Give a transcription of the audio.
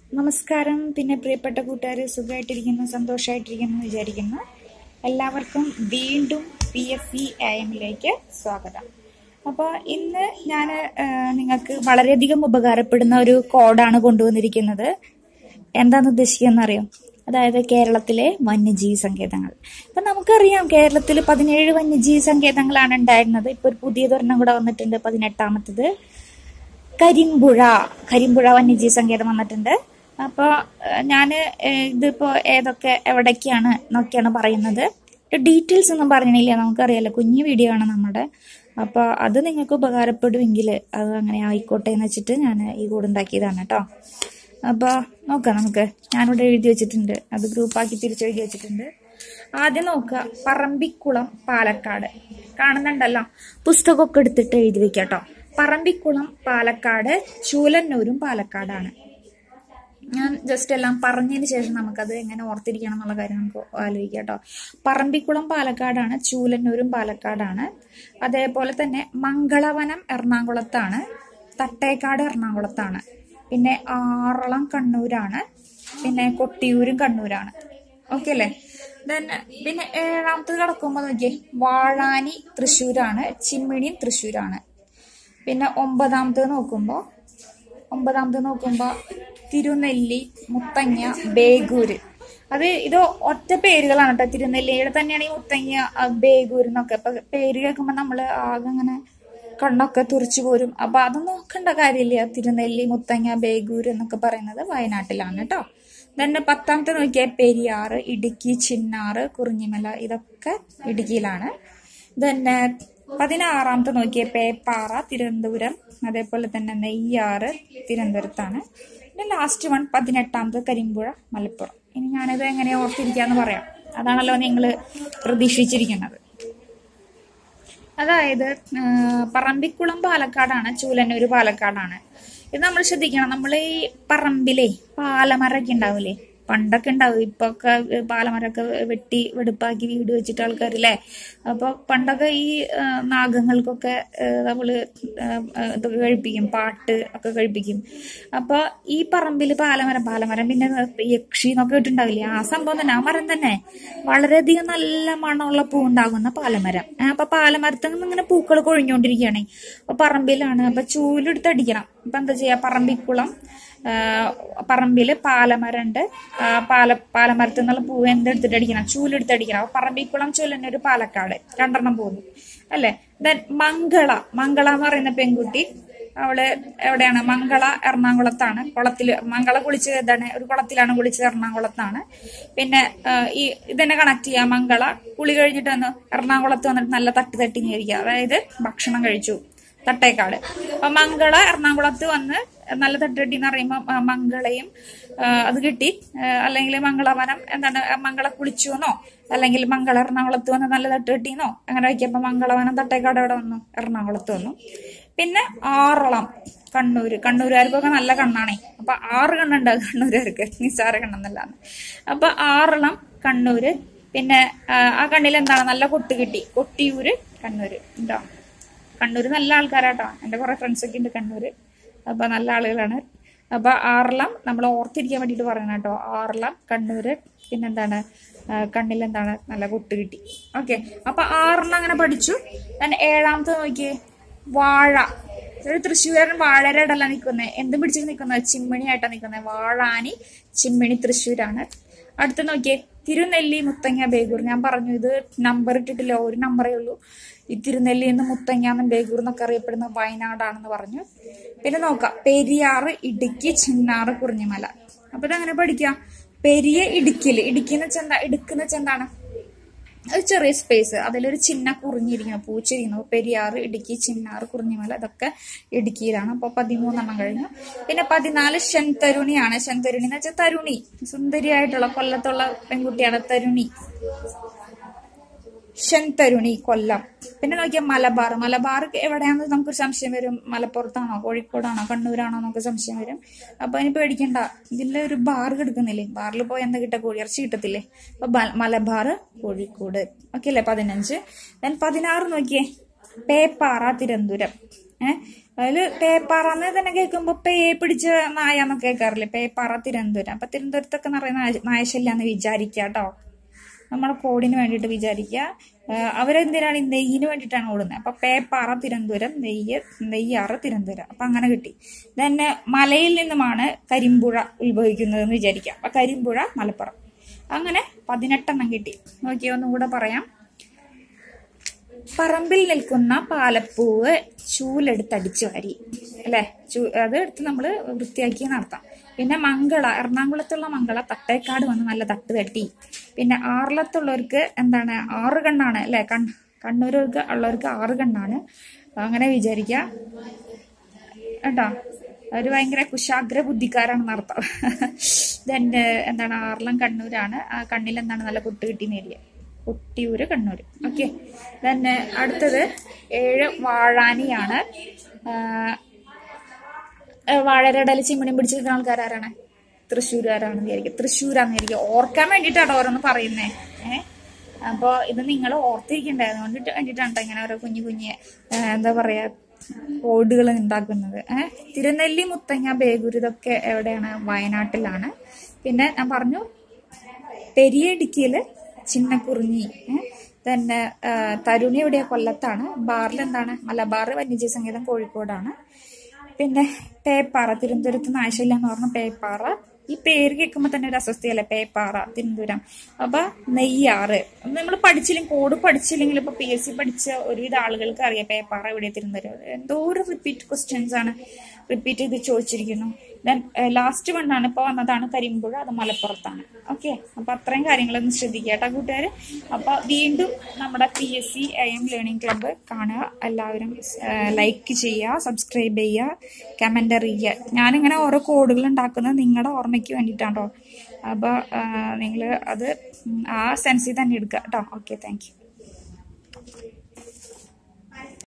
നമസ്കാരം പിന്നെ പ്രിയപ്പെട്ട കൂട്ടുകാർ സുഖമായിട്ടിരിക്കുന്നു സന്തോഷമായിട്ടിരിക്കുന്നു എന്ന് വിചാരിക്കുന്നു എല്ലാവർക്കും വീണ്ടും പി എഫ് ഇ എമ്മിലേക്ക് സ്വാഗതം അപ്പോൾ ഇന്ന് ഞാൻ നിങ്ങൾക്ക് വളരെയധികം ഉപകാരപ്പെടുന്ന ഒരു കോഡാണ് കൊണ്ടുവന്നിരിക്കുന്നത് എന്താണെന്ന് ഉദ്ദേശിക്കുന്നത് അറിയോ അതായത് കേരളത്തിലെ വന്യജീവി സങ്കേതങ്ങൾ ഇപ്പം നമുക്കറിയാം കേരളത്തിൽ പതിനേഴ് വന്യജീവി സങ്കേതങ്ങളാണ് ഉണ്ടായിരുന്നത് ഇപ്പോൾ ഒരു പുതിയതൊരെണ്ണം കൂടെ വന്നിട്ടുണ്ട് പതിനെട്ടാമത്തത് കരിമ്പുഴ കരിമ്പുഴ വന്യജീവി സങ്കേതം വന്നിട്ടുണ്ട് അപ്പോൾ ഞാൻ ഇതിപ്പോൾ ഏതൊക്കെ എവിടേക്കാണ് എന്നൊക്കെയാണ് പറയുന്നത് ഡീറ്റെയിൽസ് ഒന്നും പറഞ്ഞില്ല നമുക്കറിയാലോ കുഞ്ഞു വീഡിയോ ആണ് നമ്മുടെ അപ്പോൾ അത് നിങ്ങൾക്ക് ഉപകാരപ്പെടുമെങ്കിൽ അത് അങ്ങനെ ആയിക്കോട്ടെ എന്ന് വെച്ചിട്ട് ഞാൻ ഈ കൂടുണ്ടാക്കിയതാണ് കേട്ടോ അപ്പോൾ നോക്കാം നമുക്ക് ഞാനിവിടെ എഴുതി വെച്ചിട്ടുണ്ട് അത് ഗ്രൂപ്പാക്കി തിരിച്ചെഴുതി വെച്ചിട്ടുണ്ട് ആദ്യം നോക്കുക പറമ്പിക്കുളം പാലക്കാട് കാണുന്നുണ്ടല്ലോ പുസ്തകമൊക്കെ എടുത്തിട്ട് എഴുതി വെക്കാം കേട്ടോ പറമ്പിക്കുളം പാലക്കാട് ചൂലന്നൂരും പാലക്കാടാണ് ഞാൻ ജസ്റ്റ് എല്ലാം പറഞ്ഞതിന് ശേഷം നമുക്കത് എങ്ങനെ ഓർത്തിരിക്കണം എന്നുള്ള കാര്യം നമുക്ക് ആലോചിക്കാം കേട്ടോ പറമ്പിക്കുളം പാലക്കാടാണ് ചൂലന്നൂരും പാലക്കാടാണ് അതേപോലെ തന്നെ മംഗളവനം എറണാകുളത്താണ് തട്ടേക്കാട് എറണാകുളത്താണ് പിന്നെ ആറളം കണ്ണൂരാണ് പിന്നെ കൊട്ടിയൂരും കണ്ണൂരാണ് ഓക്കെ അല്ലേ ദെൻ പിന്നെ ഏഴാമത്തത് കിടക്കുമ്പോൾ നോക്കിയേ വാഴാനി തൃശ്ശൂരാണ് ചിമ്മിണിയും തൃശ്ശൂരാണ് പിന്നെ ഒമ്പതാമത്തത് നോക്കുമ്പോൾ ഒമ്പതാമത് നോക്കുമ്പോൾ തിരുനെല്ലി മുത്തങ്ങ ബേഗൂര് അത് ഇത് ഒറ്റ പേരുകളാണ് കേട്ടോ തിരുനെല്ലിയുടെ തന്നെയാണ് ഈ മുത്തങ്ങ ആ, ബേഗൂര് എന്നൊക്കെ അപ്പൊ പേര് കേൾക്കുമ്പോൾ നമ്മൾ ആകെ അങ്ങനെ കണ്ണൊക്കെ തുറച്ചു പോരും അപ്പൊ അത് നോക്കേണ്ട കാര്യമില്ല തിരുനെല്ലി മുത്തങ്ങ ബേഗൂര് എന്നൊക്കെ പറയുന്നത് വയനാട്ടിലാണ് കേട്ടോ തന്നെ പത്താമത്തെ നോക്കിയാൽ പെരിയാറ് ഇടുക്കി ചിന്നാറ് കുറിഞ്ഞിമല ഇതൊക്കെ ഇടുക്കിയിലാണ് തന്നെ പതിനാറാമത്തെ നോക്കിയ പേപ്പാറ തിരുവനന്തപുരം അതേപോലെ തന്നെ നെയ്യാറ് തിരുവനന്തപുരത്താണ് പിന്നെ ലാസ്റ്റ് വൺ പതിനെട്ടാമത് കരിമ്പുഴ മലപ്പുറം ഇനി ഞാനത് എങ്ങനെ ഓർത്തിരിക്കാന്ന് പറയാം അതാണല്ലോ നിങ്ങൾ പ്രതീക്ഷിച്ചിരിക്കുന്നത് അതായത് ആ, പറമ്പിക്കുളം പാലക്കാടാണ് ചൂലന്നൂര് പാലക്കാടാണ് ഇത് നമ്മൾ ശ്രദ്ധിക്കണം നമ്മൾ ഈ പറമ്പിലേ പാലമരമൊക്കെ ഉണ്ടാവില്ലേ പണ്ടൊക്കെ ഉണ്ടാവും ഇപ്പൊ ഒക്കെ പാലമരമൊക്കെ വെട്ടി വെടുപ്പാക്കി വീട് വെച്ചിട്ട് ആൾക്കാരില്ലേ അപ്പൊ പണ്ടൊക്കെ ഈ ആ, നാഗങ്ങൾക്കൊക്കെ ആ, നമ്മള് ആ, ആ, ഇതൊക്കെ കഴിപ്പിക്കും പാട്ട് ഒക്കെ കഴിപ്പിക്കും അപ്പൊ ഈ പറമ്പിൽ പാലമരം പാലമരം പിന്നെ യക്ഷി എന്നൊക്കെ ഇട്ടുണ്ടാവില്ലേ ആ സംഭവം തന്നെ ആ മരം തന്നെ വളരെയധികം നല്ല മണമുള്ള പൂ ഉണ്ടാകുന്ന പാലമരം ആ, അപ്പൊ പാലമരത്തിൽ നിന്ന് ഇങ്ങനെ പൂക്കൾ കൊഴിഞ്ഞുകൊണ്ടിരിക്കുകയാണ് അപ്പൊ പറമ്പിലാണ് അപ്പൊ ചൂലെടുത്ത് അടിക്കണം അപ്പൊ എന്താ ചെയ്യാ പറമ്പിക്കുളം ആ, പറമ്പില് പാലമരണ്ട് ആ, പാല പാലമരത്തിൽ നിന്നുള്ള പൂവ് എന്തെടുത്തിട്ട് അടിക്കണം ചൂലെടുത്ത് അടിക്കണം അപ്പൊ പറമ്പിക്കുളം ചൂലന്നൊരു പാലക്കാട് രണ്ടെണ്ണം പോകുന്നു അല്ലെ ദെൻ മംഗള മംഗള എന്ന് പറയുന്ന പെൺകുട്ടി അവള് എവിടെയാണ് മംഗള എറണാകുളത്താണ് കുളത്തില് മംഗള കുളിച്ചത് എന്താണ് ഒരു കുളത്തിലാണ് കുളിച്ചത് എറണാകുളത്താണ് പിന്നെ ആ, ഈ ഇതന്നെ കണക്ട് ചെയ്യാം മംഗള കുളി കഴിഞ്ഞിട്ട് വന്ന് എറണാകുളത്ത് വന്നിട്ട് നല്ല തട്ടി തട്ടി കഴിക്കുക അതായത് ഭക്ഷണം കഴിച്ചു തട്ടേക്കാട് അപ്പൊ മംഗള എറണാകുളത്ത് വന്ന് നല്ല തട്ടുകെട്ടി എന്ന് പറയുമ്പോൾ ആ, മംഗളയും ആ, അത് കിട്ടി ആ, അല്ലെങ്കിൽ മംഗളവനം എന്താണ് ആ, മംഗള കുളിച്ചു എന്നോ അല്ലെങ്കിൽ മംഗള എറണാകുളത്ത് വന്ന് നല്ല തട്ടുകെട്ടിന്നോ അങ്ങനെ വയ്ക്കുമ്പോ മംഗളവനം തട്ടേക്കാട് അവിടെ വന്നു എറണാകുളത്ത് വന്നു പിന്നെ ആറളം കണ്ണൂര് കണ്ണൂരുകാർക്കൊക്കെ നല്ല കണ്ണാണേ അപ്പൊ ആറ് കണ്ണുണ്ട് കണ്ണൂരുകാർക്ക് നിസ്സാര കണ്ണെന്നല്ലാന്ന് അപ്പൊ ആറളം കണ്ണൂര് പിന്നെ ആ, ആ കണ്ണിൽ എന്താണ് നല്ല കൊട്ട് കിട്ടി കൊട്ടിയൂര് കണ്ണൂര് ഉണ്ടോ കണ്ണൂര് നല്ല ആൾക്കാരാട്ടോ എൻ്റെ കുറെ ഫ്രണ്ട്സ് ഒക്കെ ഉണ്ട് കണ്ണൂര് അപ്പൊ നല്ല ആളുകളാണ് അപ്പൊ ആറളം നമ്മൾ ഓർത്തിരിക്കാൻ വേണ്ടിയിട്ട് പറയണം കേട്ടോ ആറളം കണ്ണൂര് പിന്നെന്താണ് ആ, കണ്ണിൽ എന്താണ് നല്ല കൊട്ട് കിട്ടി ഓക്കെ അപ്പൊ ആറെണ്ണം അങ്ങനെ പഠിച്ചു ഞാൻ ഏഴാമത്തെ നോക്കിയേ വാഴ ഒരു തൃശ്ശൂരൻ വാഴയുടെ ഇടല നിൽക്കുന്നത് എന്തും പിടിച്ചിട്ട് നിൽക്കുന്നത് ചിമ്മിണിയായിട്ടാണ് നിൽക്കുന്നത് വാഴാനി ചിമ്മിണി തൃശ്ശൂരാണ് അടുത്ത് നോക്കിയേ തിരുനെല്ലി മുത്തങ്ങ ബേഗൂർ ഞാൻ പറഞ്ഞു ഇത് നമ്പർ ഇട്ടിട്ടില്ല ഒരു നമ്പറേ ഉള്ളൂ ഈ തിരുനെല്ലി എന്ന് മുത്തങ്ങ എന്നും ബേഗൂർ എന്നൊക്കെ അറിയപ്പെടുന്ന വയനാടാണെന്ന് പറഞ്ഞു പിന്നെ നോക്കാം പെരിയാറ് ഇടുക്കി ചിന്നാറ് കുറിഞ്ഞിമല അപ്പൊ ഇതെങ്ങനെ പഠിക്കാം പെരിയ ഇടുക്കില് ഇടുക്കി എന്ന് വെച്ചാൽ എന്താ ഇടുക്കുന്ന വെച്ചാൽ എന്താണ് ഒരു ചെറിയ സ്പേസ് അതിലൊരു ചിന്ന കുറിഞ്ഞിരിക്കണം പൂച്ചിരിക്കുന്നു പെരിയാറ് ഇടുക്കി ചിന്നാറ് കുറിഞ്ഞിമല ഇതൊക്കെ ഇടുക്കിയിലാണ് അപ്പൊ പതിമൂന്നെണ്ണം കഴിഞ്ഞു പിന്നെ പതിനാല് ശെൻതരുണിയാണ് ശെൻതരുണി എന്ന് വെച്ചാൽ തരുണി സുന്ദരിയായിട്ടുള്ള കൊല്ലത്തുള്ള പെൺകുട്ടിയാണ് തരുണി ശെൻതരുണി കൊല്ലം പിന്നെ നോക്കിയാൽ മലബാർ മലബാർ എവിടെയാണെന്ന് നമുക്കൊരു സംശയം വരും മലപ്പുറത്താണോ കോഴിക്കോടാണോ കണ്ണൂരാണോ എന്നൊക്കെ സംശയം വരും അപ്പൊ അതിന് പേടിക്കണ്ട ഇതിൽ ഒരു ബാർ കിടക്കുന്നില്ലേ ബാറിൽ പോയി എന്താ കിട്ടുക കോഴിയിറച്ചി കിട്ടത്തില്ലേ അപ്പൊ ബ- മലബാർ കോഴിക്കോട് ഓക്കെ അല്ലേ പതിനഞ്ച് ദെൻ പതിനാറ് നോക്കിയേ പേപ്പാറ തിരുവനന്തപുരം ഏഹ് അതില് പേപ്പാറന്ന് തന്നെ കേൾക്കുമ്പോ പേ പിടിച്ച നായ എന്നൊക്കെ കേൾക്കാറില്ലേ പേപ്പാറ തിരുവനന്തപുരം അപ്പൊ തിരുവനന്തപുരത്തൊക്കെ നിറയെ നായ നായശല്യാന്ന് വിചാരിക്കുക കേട്ടോ നമ്മളെ കോഡിന് വേണ്ടിയിട്ട് വിചാരിക്കുക ഏഹ് അവരെന്തിനാണ് ഈ നെയ്യിന് വേണ്ടിയിട്ടാണ് ഓടുന്നത് അപ്പൊ പേപ്പാറ തിരുവനന്തപുരം നെയ്യ് നെയ്യാറ് തിരുവനന്തപുരം അപ്പൊ അങ്ങനെ കിട്ടി തന്നെ മലയിൽ നിന്നുമാണ് കരിമ്പുഴ ഉത്ഭവിക്കുന്നത് എന്ന് വിചാരിക്കാം അപ്പൊ കരിമ്പുഴ മലപ്പുറം അങ്ങനെ പതിനെട്ടെണ്ണം കിട്ടി നോക്കിയോ ഒന്നും കൂടെ പറയാം പറമ്പിൽ നിൽക്കുന്ന പാലപ്പൂവ് ചൂലെടുത്തടിച്ചു വാരി അല്ലെ ചൂ അത് എടുത്ത് നമ്മൾ വൃത്തിയാക്കി നടത്താം പിന്നെ മംഗള എറണാകുളത്തുള്ള മംഗള തട്ടേക്കാട് വന്ന് നല്ല തട്ട് തട്ടി പിന്നെ ആറളത്തുള്ളവർക്ക് എന്താണ് ആറ് കണ്ണാണ് അല്ലെ കൺ കണ്ണൂർക്ക് ഉള്ളവർക്ക് ആറ് കണ്ണാണ് അങ്ങനെ വിചാരിക്കുക കേട്ടോ അവര് ഭയങ്കര കുശാഗ്ര ബുദ്ധിക്കാരാണെന്ന് അർത്ഥം ഇതെന്റെ എന്താണ് ആറളം കണ്ണൂരാണ് ആ കണ്ണിൽ എന്താണ് നല്ല കുട്ട് കിട്ടി നേടിയ കൊട്ടിയൂര് കണ്ണൂര് ഓക്കെ തന്നെ അടുത്തത് ഏഴ് വാഴാനിയാണ് വാഴരടൽ ചിമ്മണി പിടിച്ചിരിക്കുന്ന ആൾക്കാരാരാണ് തൃശ്ശൂരുകാരാണെന്ന് വിചാരിക്കും തൃശ്ശൂരാന്ന് വിചാരിക്കും ഓർക്കാൻ വേണ്ടിയിട്ടാണ് ഓരോന്ന് പറയുന്നേ ഏഹ് അപ്പോൾ ഇത് നിങ്ങൾ ഓർത്തിരിക്കണ്ടേ അതുകൊണ്ടിട്ട് വേണ്ടിയിട്ടാണ് ട്ടോ ഇങ്ങനെ ഓരോ കുഞ്ഞു കുഞ്ഞ് ആ, എന്താ പറയാ കോഡുകൾ ഉണ്ടാക്കുന്നത് ഏഹ് തിരുനെല്ലി മുത്തങ്ങ ബേഗൂർ ഇതൊക്കെ എവിടെയാണ് വയനാട്ടിലാണ് പിന്നെ ഞാൻ പറഞ്ഞു പെരിയ ഇടുക്കിയില് ചിന്നക്കുറിഞ്ഞി ഏ, തന്നെ ആ, തരുണി എവിടെയാ കൊല്ലത്താണ് ബാറിൽ എന്താണ് മലബാർ വന്യജീവി സംഗീതം കോഴിക്കോടാണ് പിന്നെ പേപ്പാറ തിരുവനന്തപുരത്ത് നാശയില്ല എന്ന് പറഞ്ഞ പേപ്പാറ ഈ പേര് കേൾക്കുമ്പോൾ തന്നെ ഒരു അസ്വസ്ഥയല്ലേ പേപ്പാറ തിരുവനന്തപുരം അപ്പൊ നെയ്യാറ് നമ്മൾ പഠിച്ചില്ലെങ്കിൽ കോഡ് പഠിച്ചില്ലെങ്കിൽ ഇപ്പൊ പി എസ് സി പഠിച്ച ഒരുവിധ ആളുകൾക്ക് അറിയാം പേപ്പാറ എവിടെ തിരുവനന്തപുരം എന്തോ ഒരു റിപ്പീറ്റ് ക്വസ്റ്റ്യൻസ് ആണ് റിപ്പീറ്റ് ചെയ്ത് ചോദിച്ചിരിക്കുന്നു ദെൻ ലാസ്റ്റ് വണ്ണാണ് ഇപ്പോൾ വന്നതാണ് കരിമ്പുഴ അത് മലപ്പുറത്താണ് ഓക്കെ അപ്പൊ അത്രയും കാര്യങ്ങളൊന്ന് ശ്രദ്ധിക്കുക കേട്ടോ കൂട്ടുകാർ അപ്പൊ വീണ്ടും നമ്മുടെ P S C I M learning club കാണുക എല്ലാവരും ലൈക്ക് ചെയ്യുക സബ്സ്ക്രൈബ് ചെയ്യുക കമന്റ് അറിയിക്കുക ഞാനിങ്ങനെ ഓരോ കോഡുകൾ ഉണ്ടാക്കുന്നത് നിങ്ങളുടെ ഓർമ്മയ്ക്ക് വേണ്ടിയിട്ടാണോ അപ്പൊ നിങ്ങൾ അത് ഉം, ആ സെൻസിൽ തന്നെ എടുക്കുക കേട്ടോ ഓക്കെ താങ്ക് യു